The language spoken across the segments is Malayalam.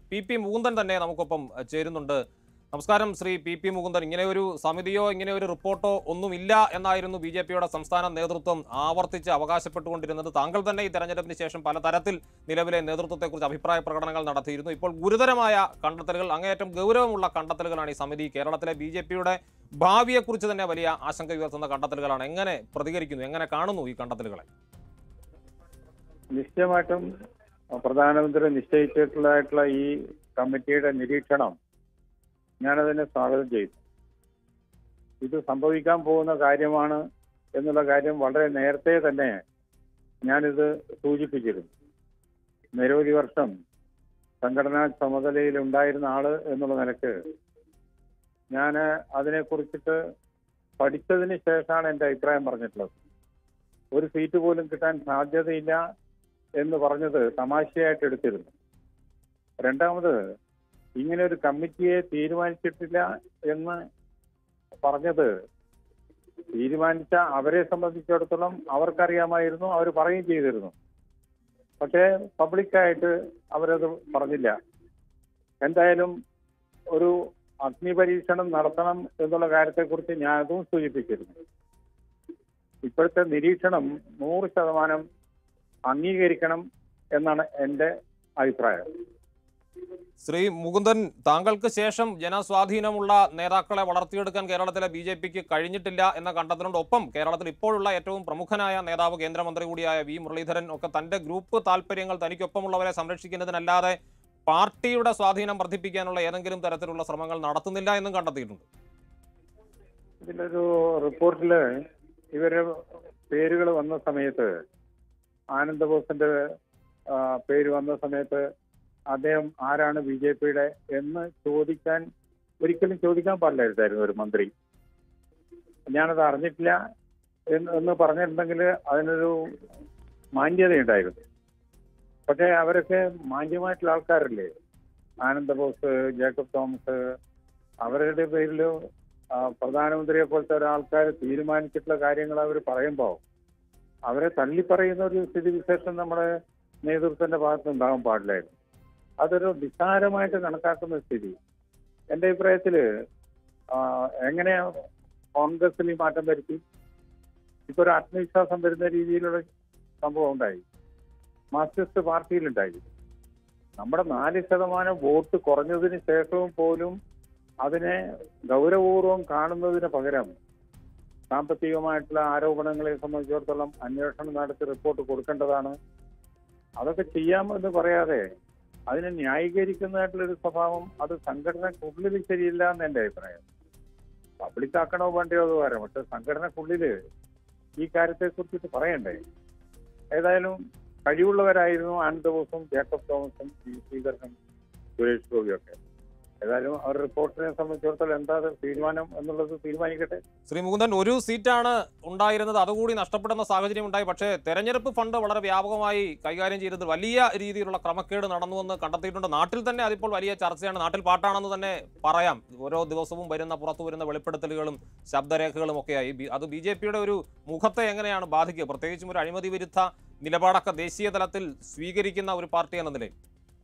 പി പി മുകുന്ദൻ തന്നെ നമുക്കൊപ്പം അഹ്, ചേരുന്നുണ്ട് നമസ്കാരം ശ്രീ പി പി മുകുന്ദൻ ഇങ്ങനെ ഒരു സമിതിയോ ഇങ്ങനെ ഒരു റിപ്പോർട്ടോ ഒന്നുമില്ല എന്നായിരുന്നു ബി ജെ പിയുടെ സംസ്ഥാന നേതൃത്വം ആവർത്തിച്ച് അവകാശപ്പെട്ടുകൊണ്ടിരുന്നത് താങ്കൾ തന്നെ ഈ തെരഞ്ഞെടുപ്പിന് ശേഷം പലതരത്തിൽ നിലവിലെ നേതൃത്വത്തെക്കുറിച്ച് അഭിപ്രായ പ്രകടനങ്ങൾ നടത്തിയിരുന്നു ഇപ്പോൾ ഗുരുതരമായ കണ്ടെത്തലുകൾ അങ്ങേയറ്റം ഗൗരവമുള്ള കണ്ടെത്തലുകളാണ് ഈ സമിതി കേരളത്തിലെ ബി ജെ പിയുടെ ഭാവിയെക്കുറിച്ച് തന്നെ വലിയ ആശങ്ക ഉയർത്തുന്ന കണ്ടെത്തലുകളാണ് എങ്ങനെ പ്രതികരിക്കുന്നു എങ്ങനെ കാണുന്നു ഈ കണ്ടെത്തലുകളെ നിശ്ചയമായിട്ടും പ്രധാനമന്ത്രി നിശ്ചയിച്ചിട്ടുള്ളതായിട്ടുള്ള ഈ കമ്മിറ്റിയുടെ നിരീക്ഷണം ഞാനതിനെ സ്വാഗതം ചെയ്തു ഇത് സംഭവിക്കാൻ പോകുന്ന കാര്യമാണ് എന്നുള്ള കാര്യം വളരെ നേരത്തെ തന്നെ ഞാനിത് സൂചിപ്പിച്ചിരുന്നു നിരവധി വർഷം സംഘടനാ ചുമതലയിൽ ഉണ്ടായിരുന്ന ആള് എന്നുള്ള നിലക്ക് ഞാൻ അതിനെക്കുറിച്ചിട്ട് പഠിച്ചതിന് ശേഷമാണ് എൻ്റെ അഭിപ്രായം പറഞ്ഞിട്ടുള്ളത് ഒരു സീറ്റ് പോലും കിട്ടാൻ സാധ്യതയില്ല എന്ന് പറഞ്ഞത് തമാശയായിട്ട് എടുത്തിരുന്നു രണ്ടാമത് ഇങ്ങനെ ഒരു കമ്മിറ്റിയെ തീരുമാനിച്ചിട്ടില്ല എന്ന് പറഞ്ഞത് തീരുമാനിച്ച അവരെ സംബന്ധിച്ചിടത്തോളം അവർക്കറിയാമായിരുന്നു അവർ പറയുകയും ചെയ്തിരുന്നു പക്ഷേ പബ്ലിക്കായിട്ട് അവരത് പറഞ്ഞില്ല എന്തായാലും ഒരു അഗ്നിപരീക്ഷണം നടത്തണം എന്നുള്ള കാര്യത്തെക്കുറിച്ച് ഞാൻ അതും സൂചിപ്പിച്ചിരുന്നു ഇപ്പോഴത്തെ നിരീക്ഷണം നൂറ് ശതമാനം അംഗീകരിക്കണം എന്നാണ് എൻ്റെ അഭിപ്രായം ശ്രീ മുകുന്ദൻ താങ്കൾക്ക് ശേഷം ജനസ്വാധീനമുള്ള നേതാക്കളെ വളർത്തിയെടുക്കാൻ കേരളത്തിലെ ബി ജെ പിക്ക് കഴിഞ്ഞിട്ടില്ല എന്ന കണ്ടെത്തലിനോടൊപ്പം കേരളത്തിൽ ഇപ്പോഴുള്ള ഏറ്റവും പ്രമുഖനായ നേതാവ് കേന്ദ്രമന്ത്രി കൂടിയായ വി മുരളീധരൻ ഒക്കെ തന്റെ ഗ്രൂപ്പ് താല്പര്യങ്ങൾ തനിക്കൊപ്പമുള്ളവരെ സംരക്ഷിക്കുന്നതിനല്ലാതെ പാർട്ടിയുടെ സ്വാധീനം വർദ്ധിപ്പിക്കാനുള്ള ഏതെങ്കിലും തരത്തിലുള്ള ശ്രമങ്ങൾ നടത്തുന്നില്ല എന്നും കണ്ടെത്തിയിട്ടുണ്ട് ഇതിലൊരു റിപ്പോർട്ടില് ഇവരുടെ പേരുകൾ വന്ന സമയത്ത് ആനന്ദബോസിന്റെ ആ, പേര് വന്ന സമയത്ത് അദ്ദേഹം ആരാണ് ബി ജെ പിയുടെ എന്ന് ചോദിക്കാൻ ഒരിക്കലും ചോദിക്കാൻ പാടില്ലായിരുന്നു ഒരു മന്ത്രി ഞാനത് അറിഞ്ഞിട്ടില്ല എന്ന് എന്ന് പറഞ്ഞിട്ടുണ്ടെങ്കിൽ അതിനൊരു മാന്യതയുണ്ടായിരുന്നു പക്ഷേ അവരൊക്കെ മാന്യമായിട്ടുള്ള ആൾക്കാരല്ലേ ആനന്ദബോസ് ജേക്കബ് തോമസ് അവരുടെ പേരിൽ ആ, പ്രധാനമന്ത്രിയെ പോലത്തെ ഒരാൾക്കാർ തീരുമാനിച്ചിട്ടുള്ള കാര്യങ്ങൾ അവർ പറയുമ്പോൾ അവരെ തള്ളിപ്പറയുന്ന ഒരു സ്ഥിതിവിശേഷം നമ്മുടെ നേതൃത്വത്തിന്റെ ഭാഗത്ത് ഉണ്ടാകാൻ പാടില്ലായിരുന്നു അതൊരു നിസ്സാരമായിട്ട് കണക്കാക്കുന്ന സ്ഥിതി എന്റെ അഭിപ്രായത്തില് ആ, എങ്ങനെയാ കോൺഗ്രസിൽ ഈ മാറ്റം വരുത്തി ഇപ്പൊ ഒരു ആത്മവിശ്വാസം വരുന്ന രീതിയിലുള്ള സംഭവം ഉണ്ടായി മാർക്സിസ്റ്റ് പാർട്ടിയിലുണ്ടായി നമ്മുടെ നാല് ശതമാനം വോട്ട് കുറഞ്ഞതിന് ശേഷവും പോലും അതിനെ ഗൗരവപൂർവ്വം കാണുന്നതിന് പകരം സാമ്പത്തികമായിട്ടുള്ള ആരോപണങ്ങളെ സംബന്ധിച്ചിടത്തോളം അന്വേഷണം നടത്തി റിപ്പോർട്ട് കൊടുക്കേണ്ടതാണ് അതൊക്കെ ചെയ്യാമെന്ന് പറയാതെ അതിനെ ന്യായീകരിക്കുന്നതായിട്ടുള്ള ഒരു സ്വഭാവം അത് സംഘടനക്കുള്ളിൽ ശരിയില്ല എന്ന് എന്റെ അഭിപ്രായം പബ്ലിക് ആക്കണോ വേണ്ടയോ അത് പറയാം പക്ഷെ സംഘടനക്കുള്ളില് ഈ കാര്യത്തെ കുറിച്ചിട്ട് പറയണ്ടേ ഏതായാലും കഴിവുള്ളവരായിരുന്നു ആനന്ദബോസും ജേക്കബ് തോമസും ഈ ശ്രീധരനും സുരേഷ് ഗോപിയൊക്കെ ഏതായാലും അവർ റിപ്പോർട്ടിനെ സംബന്ധിച്ചിടത്തോളം എന്താ തീരുമാനം എന്നുള്ളത് തീരുമാനിക്കട്ടെ ശ്രീ മുകുന്ദൻ ഒരു സീറ്റാണ് ഉണ്ടായിരുന്നത് അതുകൂടി നഷ്ടപ്പെടുന്ന സാഹചര്യം ഉണ്ടായി പക്ഷേ തെരഞ്ഞെടുപ്പ് ഫണ്ട് വളരെ വ്യാപകമായി കൈകാര്യം ചെയ്തത് വലിയ രീതിയിലുള്ള ക്രമക്കേട് നടന്നുവെന്ന് കണ്ടെത്തിയിട്ടുണ്ട് നാട്ടിൽ തന്നെ അതിപ്പോൾ വലിയ ചർച്ചയാണ് നാട്ടിൽ പാട്ടാണെന്ന് തന്നെ പറയാം ഓരോ ദിവസവും വരുന്ന പുറത്തു വരുന്ന വെളിപ്പെടുത്തലുകളും ശബ്ദരേഖകളും ഒക്കെയായി ബി- അത് ബി ജെ പിയുടെ ഒരു മുഖത്തെ എങ്ങനെയാണ് ബാധിക്കുക പ്രത്യേകിച്ചും ഒരു അഴിമതി വിരുദ്ധ നിലപാടൊക്കെ ദേശീയ തലത്തിൽ സ്വീകരിക്കുന്ന ഒരു പാർട്ടി എന്ന നിലയിൽ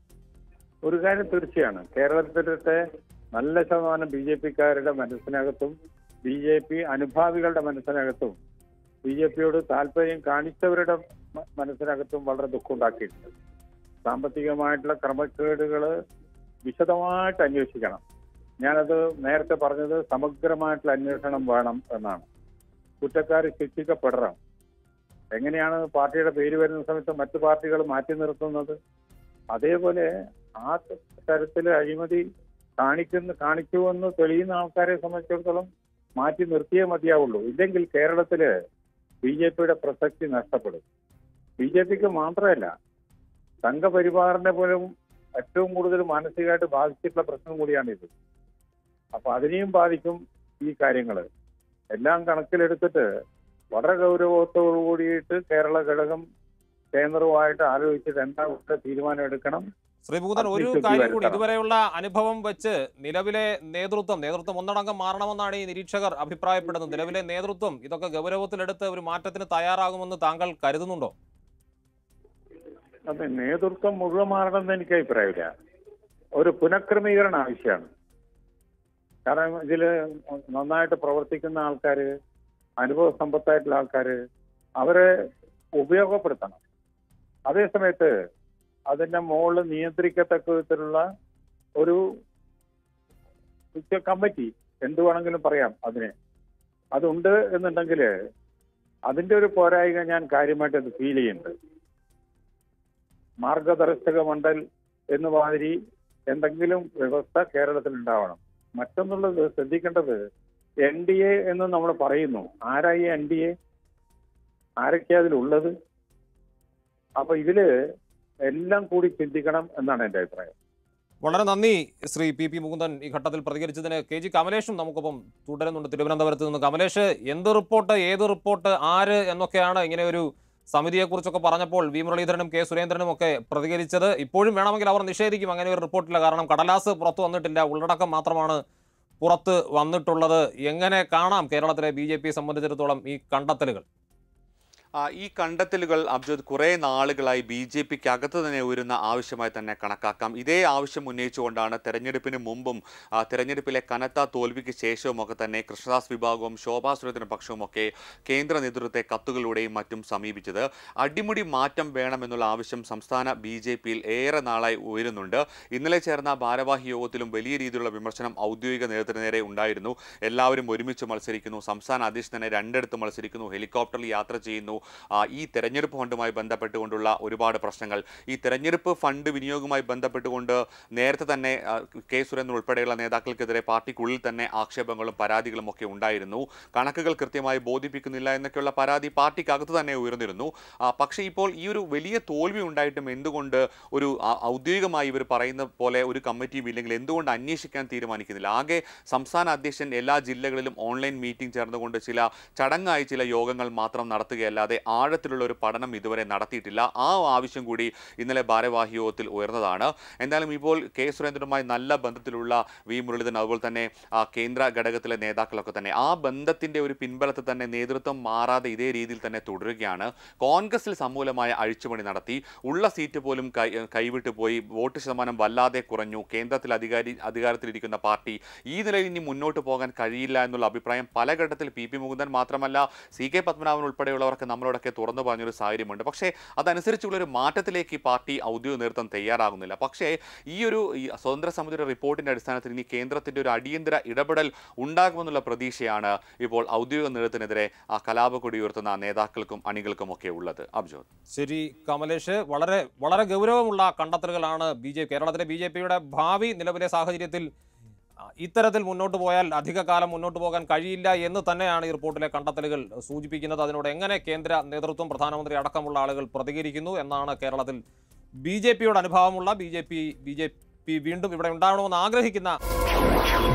ഒരു കാര്യം തീർച്ചയാണ് കേരളത്തിലത്തെ നല്ല ശതമാനം ബി ജെ പിക്കാരുടെ മനസ്സിനകത്തും ബി ജെ പി അനുഭാവികളുടെ മനസ്സിനകത്തും ബി ജെ പിയോട് താല്പര്യം കാണിച്ചവരുടെ മ- മനസ്സിനകത്തും വളരെ ദുഃഖമുണ്ടാക്കിയിട്ടുണ്ട് സാമ്പത്തികമായിട്ടുള്ള ക്രമക്കേടുകൾ വിശദമായിട്ട് അന്വേഷിക്കണം ഞാനത് നേരത്തെ പറഞ്ഞത് സമഗ്രമായിട്ടുള്ള അന്വേഷണം വേണം എന്നാണ് കുറ്റക്കാർ ശിക്ഷിക്കപ്പെടണം എങ്ങനെയാണ് പാർട്ടിയുടെ പേര് വരുന്ന സമയത്ത് മറ്റു പാർട്ടികൾ മാറ്റി നിർത്തുന്നത് അതേപോലെ ആ തരത്തിൽ അഴിമതി കാണിക്കുന്ന കാണിച്ചുവെന്ന് തെളിയുന്ന ആൾക്കാരെ സംബന്ധിച്ചിടത്തോളം മാറ്റി നിർത്തിയേ മതിയാവുള്ളൂ ഇല്ലെങ്കിൽ കേരളത്തില് ബി ജെ പിയുടെ പ്രസക്തി നഷ്ടപ്പെടും ബി ജെ പിക്ക് മാത്രമല്ല സംഘപരിവാറിനെ പോലും ഏറ്റവും കൂടുതൽ മാനസികമായിട്ട് ബാധിച്ചിട്ടുള്ള പ്രശ്നം കൂടിയാണിത് അപ്പൊ അതിനെയും ബാധിക്കും ഈ കാര്യങ്ങള് എല്ലാം കണക്കിലെടുത്തിട്ട് വളരെ ഗൗരവത്തോടു കൂടിയിട്ട് കേരള ഘടകം കേന്ദ്രവുമായിട്ട് ആലോചിച്ചിട്ട് എന്താ ഉള്ള തീരുമാനം എടുക്കണം ശ്രീ മുകുന്ദൻ ഒരു അഗ്നിശുദ്ധി കാര്യം കൂടി വരുത്തണം. ഇതുവരെയുള്ള അനുഭവം വെച്ച് നിലവിലെ നേതൃത്വം നേതൃത്വം ഒന്നടങ്കം മാറണമെന്നാണ് ഈ നിരീക്ഷകർ അഭിപ്രായപ്പെടുന്നത് നിലവിലെ നേതൃത്വം ഇതൊക്കെ ഗൗരവത്തിലെടുത്ത് ഒരു മാറ്റത്തിന് തയ്യാറാകുമെന്ന് താങ്കൾ കരുതുന്നുണ്ടോ അതെ നേതൃത്വം മുഴുവൻ മാറണമെന്ന് എനിക്ക് അഭിപ്രായമില്ല ഒരു പുനഃക്രമീകരണം ആവശ്യമാണ് കാരണം ഇതിൽ നന്നായിട്ട് പ്രവർത്തിക്കുന്ന ആൾക്കാര് അനുഭവ സമ്പത്തായിട്ടുള്ള ആൾക്കാര് അവരെ ഉപയോഗപ്പെടുത്തണം അതേസമയത്ത് അതിന്റെ മുകളിൽ നിയന്ത്രിക്കത്തക്ക വിധത്തിലുള്ള ഒരു കമ്മിറ്റി എന്ത് വേണമെങ്കിലും പറയാം അതിനെ അതുണ്ട് എന്നുണ്ടെങ്കിൽ അതിന്റെ ഒരു പോരായിക ഞാൻ കാര്യമായിട്ട് അത് ഫീൽ ചെയ്യുന്നുണ്ട് മാർഗദർശക മണ്ഡൽ എന്ന് മാതിരി എന്തെങ്കിലും വ്യവസ്ഥ കേരളത്തിൽ ഉണ്ടാവണം മറ്റൊന്നുള്ളത് ശ്രദ്ധിക്കേണ്ടത് എൻ ഡി എ എന്ന് നമ്മൾ പറയുന്നു ആരായി എൻ ഡി എ ആരൊക്കെയാ അതിലുള്ളത് അപ്പൊ ഇതില് എല്ലാം കൂടി ചിന്തിക്കണം എന്നാണ് എന്റെ അഭിപ്രായം വളരെ നന്ദി ശ്രീ പി പി മുകുന്ദൻ ഈ ഘട്ടത്തിൽ പ്രതികരിച്ചതിന് കെ ജി കമലേഷും നമുക്കൊപ്പം തുടരുന്നുണ്ട് തിരുവനന്തപുരത്ത് നിന്ന് കമലേഷ് എന്ത് റിപ്പോർട്ട് ഏത് റിപ്പോർട്ട് ആര് എന്നൊക്കെയാണ് ഇങ്ങനെ ഒരു സമിതിയെക്കുറിച്ചൊക്കെ പറഞ്ഞപ്പോൾ വി മുരളീധരനും കെ സുരേന്ദ്രനും ഒക്കെ പ്രതികരിച്ചത് ഇപ്പോഴും വേണമെങ്കിൽ അവർ നിഷേധിക്കും അങ്ങനെ ഒരു റിപ്പോർട്ടില്ല കാരണം കടലാസ് പുറത്തു വന്നിട്ടില്ല ഉള്ളടക്കം മാത്രമാണ് പുറത്ത് വന്നിട്ടുള്ളത് എങ്ങനെ കാണാം കേരളത്തിലെ ബി ജെ പിയെ സംബന്ധിച്ചിടത്തോളം ഈ കണ്ടെത്തലുകൾ ആ, ഈ കണ്ടെത്തലുകൾ അബ്ജദ് കുറേ നാളുകളായി ബി ജെ പിക്ക് അകത്ത് തന്നെ ഉയരുന്ന ആവശ്യമായി തന്നെ കണക്കാക്കാം ഇതേ ആവശ്യം ഉന്നയിച്ചുകൊണ്ടാണ് തെരഞ്ഞെടുപ്പിന് മുമ്പും ആ, തെരഞ്ഞെടുപ്പിലെ കനത്ത തോൽവിക്ക് ശേഷവുമൊക്കെ തന്നെ കൃഷ്ണദാസ് വിഭാഗവും ശോഭാ സുരേന്ദ്രൻ പക്ഷവുമൊക്കെ കേന്ദ്ര നേതൃത്വത്തെ കത്തുകളിലൂടെയും മറ്റും സമീപിച്ചത് അടിമുടി മാറ്റം വേണമെന്നുള്ള ആവശ്യം സംസ്ഥാന ബി ജെ പിയിൽ ഏറെ നാളായി ഉയരുന്നുണ്ട് ഇന്നലെ ചേർന്ന ഭാരവാഹി യോഗത്തിലും വലിയ രീതിയിലുള്ള വിമർശനം ഔദ്യോഗിക നേതൃത്വത്തിന് നേരെ ഉണ്ടായിരുന്നു എല്ലാവരും ഒരുമിച്ച് മത്സരിക്കുന്നു സംസ്ഥാന അധ്യക്ഷൻ തന്നെ രണ്ടിടത്ത് മത്സരിക്കുന്നു ഹെലികോപ്റ്ററിൽ യാത്ര ചെയ്യുന്നു ആ, ഈ തെരഞ്ഞെടുപ്പ് ഫണ്ടുമായി ബന്ധപ്പെട്ടുകൊണ്ടുള്ള ഒരുപാട് പ്രശ്നങ്ങൾ ഈ തെരഞ്ഞെടുപ്പ് ഫണ്ട് വിനിയോഗവുമായി ബന്ധപ്പെട്ടുകൊണ്ട് നേരത്തെ തന്നെ ആ, കെ സുരേന്ദ്രൻ ഉൾപ്പെടെയുള്ള നേതാക്കൾക്കെതിരെ പാർട്ടിക്കുള്ളിൽ തന്നെ ആക്ഷേപങ്ങളും പരാതികളും ഒക്കെ ഉണ്ടായിരുന്നു കണക്കുകൾ കൃത്യമായി ബോധിപ്പിക്കുന്നില്ല എന്നൊക്കെയുള്ള പരാതി പാർട്ടിക്കകത്ത് തന്നെ ഉയർന്നിരുന്നു ആ, പക്ഷേ ഇപ്പോൾ ഈ ഒരു വലിയ തോൽവി ഉണ്ടായിട്ടും എന്തുകൊണ്ട് ഒരു ആ, ഔദ്യോഗികമായി ഇവർ പറയുന്ന പോലെ ഒരു കമ്മിറ്റിയും ഇല്ലെങ്കിൽ എന്തുകൊണ്ട് അന്വേഷിക്കാൻ തീരുമാനിക്കുന്നില്ല ആകെ സംസ്ഥാന അധ്യക്ഷൻ എല്ലാ ജില്ലകളിലും ഓൺലൈൻ മീറ്റിംഗ് ചേർന്നുകൊണ്ട് ചില ചടങ്ങായി ചില യോഗങ്ങൾ മാത്രം നടത്തുകയല്ലാതെ ആഴത്തിലുള്ള ഒരു പഠനം ഇതുവരെ നടത്തിയിട്ടില്ല ആ ആവശ്യം കൂടി ഇന്നലെ ഭാരവാഹി യോഗത്തിൽ ഉയർന്നതാണ് എന്തായാലും ഇപ്പോൾ കെ സുരേന്ദ്രനുമായി നല്ല ബന്ധത്തിലുള്ള വി മുരളീധരൻ അതുപോലെ തന്നെ ആ, കേന്ദ്ര ഘടകത്തിലെ നേതാക്കളൊക്കെ തന്നെ ആ ബന്ധത്തിന്റെ ഒരു പിൻബലത്തിൽ തന്നെ നേതൃത്വം മാറാതെ ഇതേ രീതിയിൽ തന്നെ തുടരുകയാണ് കോൺഗ്രസിൽ സമൂലമായ അഴിച്ചുപണി നടത്തി ഉള്ള സീറ്റ് പോലും കൈ കൈവിട്ടു പോയി വോട്ട് ശതമാനം വല്ലാതെ കുറഞ്ഞു കേന്ദ്രത്തിൽ അധികാരി അധികാരത്തിലിരിക്കുന്ന പാർട്ടി ഈ നിലയിൽ ഇനി മുന്നോട്ട് പോകാൻ കഴിയില്ല എന്നുള്ള അഭിപ്രായം പല ഘട്ടത്തിൽ പി പി മുകുന്ദൻ മാത്രമല്ല സി കെ പത്മനാഭൻ ഉൾപ്പെടെയുള്ളവർക്ക് നമ്മളോടൊക്കെ തുറന്നു പറഞ്ഞൊരു സാഹചര്യമുണ്ട് പക്ഷേ അതനുസരിച്ചുള്ള ഒരു മാറ്റത്തിലേക്ക് ഈ പാർട്ടി ഔദ്യോഗിക നേതൃത്വം തയ്യാറാകുന്നില്ല പക്ഷേ ഈ ഒരു ഈ സ്വതന്ത്ര സമിതിയുടെ റിപ്പോർട്ടിന്റെ അടിസ്ഥാനത്തിൽ ഇനി കേന്ദ്രത്തിന്റെ ഒരു അടിയന്തര ഇടപെടൽ ഉണ്ടാകുമെന്നുള്ള പ്രതീക്ഷയാണ് ഇപ്പോൾ ഔദ്യോഗിക നേതൃത്വത്തിനെതിരെ ആ കലാപക്കൊടി ഉയർത്തുന്ന നേതാക്കൾക്കും അണികൾക്കും ഒക്കെ ഉള്ളത് അബ്ജോദ് ശരി കമലേഷ് വളരെ വളരെ ഗൗരവമുള്ള കണ്ടെത്തലുകളാണ് ബി ജെ കേരളത്തിലെ ബി ജെ പിയുടെ ഭാവി നിലവിലെ സാഹചര്യത്തിൽ ആ, ഇത്തരത്തിൽ മുന്നോട്ട് പോയാൽ അധിക കാലം മുന്നോട്ട് പോകാൻ കഴിയില്ല എന്ന് തന്നെയാണ് ഈ റിപ്പോർട്ടിലെ കണ്ടെത്തലുകൾ സൂചിപ്പിക്കുന്നത് അതിനോട് എങ്ങനെ കേന്ദ്ര നേതൃത്വം പ്രധാനമന്ത്രി അടക്കമുള്ള ആളുകൾ പ്രതികരിക്കുന്നു എന്നാണ് കേരളത്തിൽ ബി ജെ പിയോട് അനുഭാവമുള്ള B J P B J P വീണ്ടും ഇവിടെ ഉണ്ടാവണമെന്ന് ആഗ്രഹിക്കുന്ന